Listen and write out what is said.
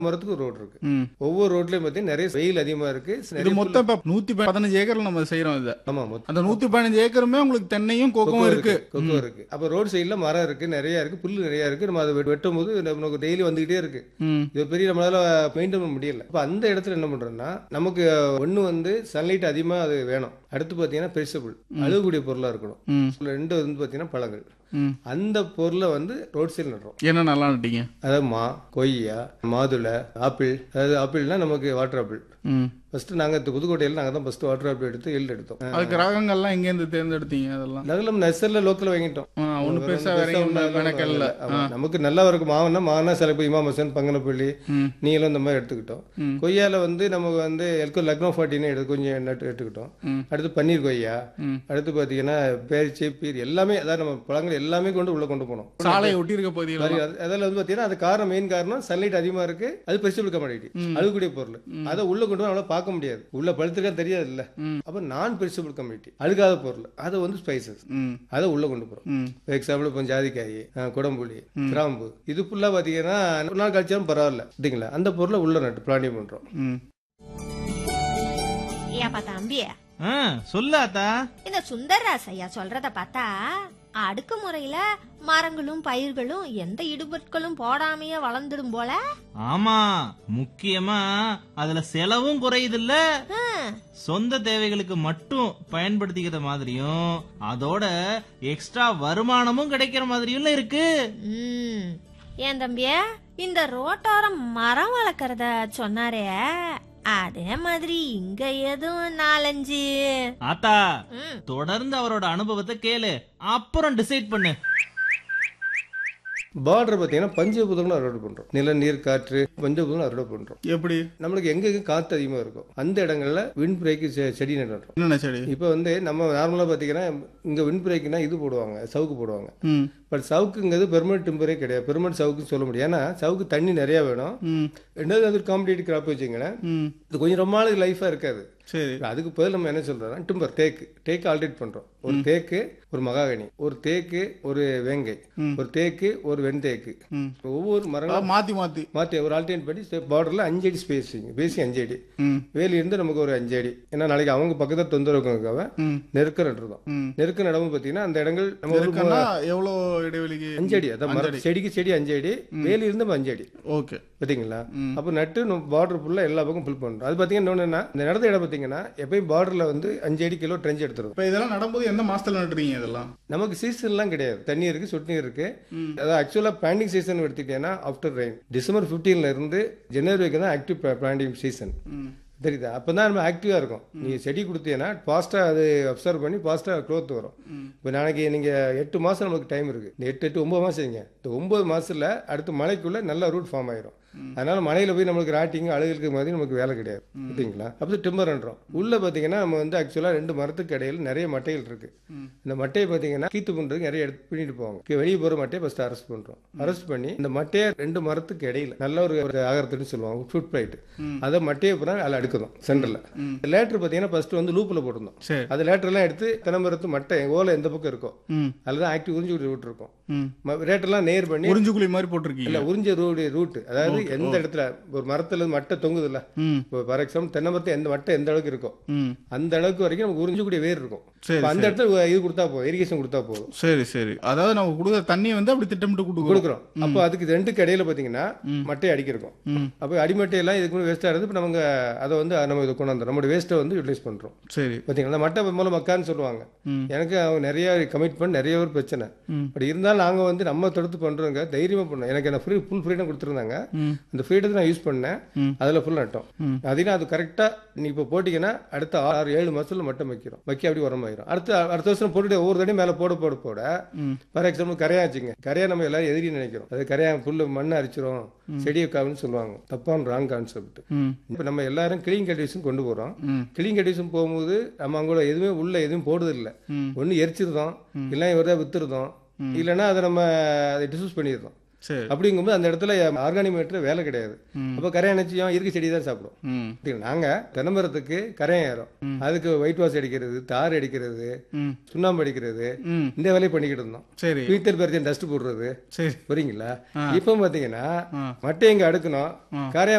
மரத்துக்கு ரோடு இருக்கு ம் ஒவ்வொரு ரோட்லயும் பார்த்தீங்கன்னா நிறைய வெயில் அதிகமா இருக்கு இது நிறைய மொத்தம் இப்ப நூத்தி பதினஞ்சு ஏக்கர் நம்ம செய்யறோம் இதை புல்- ஆமா மொத்தம் அந்த நூத்தி பதினஞ்சு ஏக்கருமே உங்களுக்கு தென்னையும் கோக்கும் இருக்கு கொக்கோ இருக்கு அப்ப ரோடு சைடுல மரம் இருக்கு நிறைய இருக்கு புல்லு நிறைய இருக்கு நம்ம அதை வெட்- வெட்டும் போது நமக்கு டெய்லி வந்துகிட்டே இருக்கு ம் இது பெரிய நம்மளால மெயின்டைன் பண்ண முடியல அப்ப அந்த இடத்துல என்ன பண்றோம்னா நமக்கு ஒண்ணு வந்து சன்லைட் அதிகமா அது வேணும் அடுத்து பாத்தீங்கன்னா பெரிசபிள் அழுகக்கூடிய பொருளா இருக்கணும் ம் ரெண்டு வந்து பாத்தீங்கன்னா பழங்கள் ம் அந்த பொருளை வந்து ரோட் சைடு நடுறோம் என்ன நல்லா நட்டீங்க அதாவது மா கொய்யா மாதுளை ஆப்பிள் அதாவது ஆப்பிள்னா நமக்கு வாட்டர் ஆப்பிள் ம் ஃபர்ஸ்ட் நாங்க இந்த புதுக்கோட்டையில் நாங்க தான் ஃபர்ஸ்ட் வாட்டர் ஆப்பிள் எடுத்து எல் எடுத்தோம் அதுக்கு ரகங்கள்லாம் எங்கேருந்து தேர்ந்தெடுத்தீங்க அதெல்லாம் நகலம் நர்சரியில் லோக்கல் வாங்கிட்டோம் ஆ, ஒண்ணும் பெருசா வேற எங்கேயும் ஒண்ணும் மெனக்கல்ல ஆமா. நமக்கு நல்லா இருக்கும் மாவனா மாவனா சில போய் இமாமசன் பங்கனப்பள்ளி ம் நீங்களும் இந்த மாதிரி எடுத்துக்கிட்டோம் ம். கொய்யால வந்து நமக்கு வந்து எல்கோ லக்னோ ஃபார்ட்டின்னு எடுத்து கொஞ்சம் நட்டு எடுத்துக்கிட்டோம் ம். அடுத்து பன்னீர் கொய்யா ம். அடுத்து பார்த்தீங்கன்னா பேரிச்சி பீர் எல்லாமே அதாவது நம்ம பழங்கள் எல்லாமே கொண்டு உள்ள கொண்டு போனோம் சாலையை ஒட்டி இருக்க பகுதியில் மாதிரி அது- அதில் வந்து பார்த்தீங்கன்னா அது காரணம் மெயின் காரணம் சன்லைட் அதிகமா இருக்கு அது பெரிசிபிள் கமாடிட்டி அழுகக்கூடிய பொருள் அதை உள்ள கொண்டு வந்து அவ்வளோ பார்க்க முடியாது உள்ள பழுத்துக்கா தெரியாது இல்ல ம். அப்போ நான் பெரிசிபிள் கம்யூனிட்டி அழுகாத பொருள் அதை வந்து ஸ்பைசஸ் ம் அதை உள்ள கொண்டு போறோம் ம் ஃபார் எக்ஸாம்பிள் இப்போ ஜாதிக்காய் அஹ், குடம்புளி கிராம்பு இது ஃபுல்லாக பார்த்தீங்கன்னா ஒரு நாள் கழிச்சாலும் பரவாயில்ல சரிங்களா அந்த பொருளை உள்ள நட்டு பிளானிங் பண்றோம் ம் ஏப்பா தம்பி ஆ, சொல்லு ஆத்தா இந்த சுந்தர்ராஸ் ஐயா சொல்றத பார்த்தா அடுக்கு முறையில மரங்களும் பயிர்களும் எந்த இடுபொருட்களும் போடாமையே வளர்ந்துடும் போல ஆமா முக்கியமா அதுல செலவும் குறையுதுல்ல ஹம், சொந்த தேவைகளுக்கு மட்டும் பயன்படுத்திக்கிற மாதிரியும் அதோட எக்ஸ்ட்ரா வருமானமும் கிடைக்கிற மாதிரியும் இருக்கு ம். ஏன் தம்பிய இந்த ரோட்டோரம் மரம் வளர்க்கறத சொன்னாரே அதே மாதிரி இங்க எதுவும் நாலஞ்சு ஆத்தா ம், தொடர்ந்து அவரோட அனுபவத்தை கேளு அப்புறம் டிசைட் பண்ணு பார்டர் பார்த்தீங்கன்னா பஞ்சபூதங்களும் அறுவடை பண்றோம் நில நீர் காற்று பஞ்சபூதங்களும் அறுவடை பண்றோம் எப்படி நம்மளுக்கு எங்கெங்க காற்று அதிகமாக இருக்கும் அந்த இடங்கள்ல விண்ட் பிரேக்கு செடி நடுறோம் என்னென்ன செடி இப்போ வந்து நம்ம நார்மலாக பார்த்தீங்கன்னா இங்கே விண்ட் பிரேக்குனா இது போடுவாங்க சவுக்கு போடுவாங்க ம் பட் சவுக்குங்கிறது பெர்மனெண்ட் டிம்பரே கிடையாது பெர்மனெண்ட் சவுக்குன்னு சொல்ல முடியாது ஏன்னா சவுக்கு தண்ணி நிறையா வேணும் ம் ரெண்டாவது அது காம்படிட்டிவ் கிராப் வச்சுங்களேன் ம் இது கொஞ்சம் ரொம்ப நாளுக்கு லைஃபாக இருக்காது சரி அதுக்கு பதில் நம்ம என்ன சொல்றோம்னா டிம்பர் தேக்கு தேக்கு ஆல்டரேட் பண்றோம் ஒரு தேக்கு ஒரு மகாகனி ஒரு தேக்கு ஒரு வேங்கை ஒரு தேக்கு ஒரு வெண்தேக்கு ம் ஒவ்வொரு மரங்களும் அதாவது மாத்தி மாத்தி மாற்றி ஒரு ஆல்டர்னேட் பண்ணி பார்டரில் அஞ்சு அடி ஸ்பேஸிங் பேசி அஞ்சு அடி ம் வேலி இருந்து நமக்கு ஒரு அஞ்சு அடி ஏன்னா நாளைக்கு அவங்க பக்கத்தில் தொந்தரவுக்காக ம் நெருக்க நட்டுருந்தோம் ம் நெருக்க நடவும் பார்த்தீங்கன்னா அந்த இடங்கள் நம்ம ஒரு இருக்குன்னா எவ்வளோ இடைவெளிக்கு அஞ்சு அடி அதான் மரம் செடிக்கு செடி அஞ்சு அடி வேலி இருந்து நம்ம அஞ்சு அடி ஓகே பார்த்தீங்களா அப்போ நட்டு நம்ம பார்டர் ஃபுல்லாக எல்லா பக்கம் ஃபில் பண்ணுறோம் அது பார்த்தீங்கன்னா இன்னொன்று இந்த நடந்த இடம் பார்த்தீங்கன்னா எப்பயும் பார்டரில் வந்து அஞ்சு அடி கிலோ ட்ரெஞ்ச் எடுத்துரும் இப்போ இதெல்லாம் நடும்போது எந்த மாசத்துல நட்டுறீங்க இதெல்லாம் நமக்கு சீசன்லாம் கிடையாது தண்ணி இருக்கு சொட்டு நீர் இருக்கு அதாவது ஆக்சுவலாக பிளான்டிங் சீசன் எடுத்துக்கிட்டேன்னா ஆஃப்டர் ரெயின் டிசம்பர் 15 ல இருந்து ஜனவரி வரைக்கும் தான் ஆக்டிவ் பிளான்டிங் சீசன் ம் தெரியுதா அப்போ தான் நம்ம ஆக்டிவாக இருக்கும் நீ செடி கொடுத்தீங்கன்னா ஃபாஸ்ட்டாக அது அப்சர்வ் பண்ணி ஃபாஸ்ட்டாக க்ரோத் வரும் இப்போ நாளைக்கு நீங்கள் எட்டு மாதம் நமக்கு டைம் இருக்குது இந்த எட்டு எட்டு ஒம்பது மாதம் செய்யுங்க இந்த ஒம்பது மாசத்துல அடுத்து மழைக்குள்ளே நல்ல ரூட் ஃபார்ம் ஆயிரும் அதனால மலையில போய் நம்மளுக்கு ராட்டிங் அழுகுக்கு மாதிரி நமக்கு வேலை கிடையாது சரிங்களா அப்போ டிம்பர்ன்றோம் உள்ள பார்த்தீங்கன்னா நம்ம வந்து ஆக்சுவலாக ரெண்டு மரத்துக்கு இடையில நிறைய மட்டைகள் இருக்கு இந்த மட்டையை பார்த்தீங்கன்னா கீத்து பண்ணுறதுக்கு நிறைய எடுத்து பின்னிட்டு போவாங்க வெளியே போகிற மட்டையை ஃபர்ஸ்ட் அரெஸ்ட் பண்ணுறோம் அரெஸ்ட் பண்ணி இந்த மட்டையை ரெண்டு மரத்துக்கு இடையில நல்ல ஒரு ஒரு ஆகரத்துன்னு சொல்லுவாங்க ஃபுட் பிளைட் அதை மட்டையை பூரா அதில் அடுக்குறோம் சென்டரில் லேட்டர் பார்த்தீங்கன்னா ஃபர்ஸ்ட் வந்து லூப்பில் போட்டிருந்தோம் சரி அது லேட்டர்லாம் எடுத்து தென்னமரத்து மட்டை ஓலை எந்த பக்கம் இருக்கும் ம் அதில் தான் ஆக்டிவ் உறிஞ்சி விட்டு விட்டுருக்கோம் ம் ரேட்டெல்லாம் நேர் பண்ணி உறிஞ்சுக்குழி மாதிரி போட்டிருக்கீங்க இல்ல உறிஞ்ச ரூட் ரூட் அதாவது எந்த இடத்துல ஒரு மரத்துல மட்டை தொங்குது இல்ல ம் இப்போ ஃபார் எக்ஸாம்பிள் தென்னை மரத்து எந்த மட்டை எந்த அளவுக்கு இருக்கும் ம் அந்த அளவுக்கு வரைக்கும் நமக்கு உறிஞ்சக்கூடிய வேர் இருக்கும் சரி, இப்ப அந்த இடத்துல இது கொடுத்தா போதும் இரிகேஷன் கொடுத்தா போதும் சரி சரி அதாவது நம்ம கொடுக்குற தண்ணியை வந்து அப்படி திட்டமிட்டு கொடுக்குறோம் கொடுக்குறோம் அப்போ அதுக்கு ரெண்டுக்கு இடையில பாத்தீங்கன்னா மட்டையை அடிக்கிறோம் ம் அப்போ அடிமட்டையெல்லாம் இதுக்கு முன்னாடி வேஸ்ட்டாக இருந்து இப்போ நமக்கு அதை வந்து நம்ம இதை கொண்டு வந்துடும் நம்மளோட வேஸ்ட்டை வந்து யூட்டிலைஸ் பண்றோம் சரி பார்த்தீங்களா அந்த மட்டை மூலம் மக்கான்னு சொல்லுவாங்க ம். எனக்கு அவங்க நிறைய கமிட்மெண்ட் நிறைய ஒரு பிரச்சனை ம். பட் இருந்தாலும் நாங்கள் வந்து நம்ம தடுத்து பண்ணுறோங்க தைரியமாக பண்ணோம் எனக்கு என்ன ஃப்ரீ ஃபுல் ஃப்ரீடம் கொடுத்துருந்தாங்க ம் அந்த ஃப்ரீடத்தை நான் யூஸ் பண்ணேன் ம். அதில் ஃபுல் நட்டோம் ம். அதனால அது கரெக்டாக நீ இப்போ போட்டிங்கன்னா அடுத்த ஆறு ஏழு மாசத்துல மட்டும் வைக்கிறோம் வைக்க அப்படி உரமாயிரும் அடுத்த அடுத்த வருஷம் போட்டுட்டு ஒவ்வொரு தடையும் மேலே போட போட போட ம் ஃபார் எக்ஸாம்பிள் கரையா வச்சுங்க கரையா நம்ம எல்லாரும் எதிரி நினைக்கிறோம் அது கரையா புல்லு மண்ணை அரிச்சிரும் செடியை காவுன்னு சொல்லுவாங்க தப்பான ராங் கான்செப்ட் ம் இப்போ நம்ம எல்லாரும் கிளீன் கண்டிஷன் கொண்டு போகிறோம் ம் கிளீன் கண்டிஷன் போகும்போது நம்ம அவங்கள எதுவுமே உள்ள எதுவும் போடுறது இல்லை ம் ஒன்று எரிச்சிருந்தோம் இல்லை இவரை வித்துருந்தோம் இல்லைன்னா அதை நம்ம அதை டிஸ்யூஸ் பண்ணிடுறோம் சரி அப்படிங்கும்போது அந்த இடத்துல ஆர்கானிக் மேட்டர் வேலை கிடையாது ம். அப்போ கரையான் நிச்சயம் இயற்கை செடி தான் சாப்பிடும் ம் பார்த்தீங்களா, நாங்க தென்னமரத்துக்கு கரையான் ஏறும் அதுக்கு ஒயிட் வாஷ் அடிக்கிறது தார் அடிக்கிறது ம் சுண்ணாம்பு அடிக்கிறது ம் இந்த வேலையை பண்ணிக்கிட்டு இருந்தோம் சரி பீத்தல் பருத்தி டஸ்ட் போடுறது சரி புரியுங்களா ஆ. இப்போ பாத்தீங்கன்னா ஆ. மட்டை எங்க அடுக்கணும் ஆ. கரையா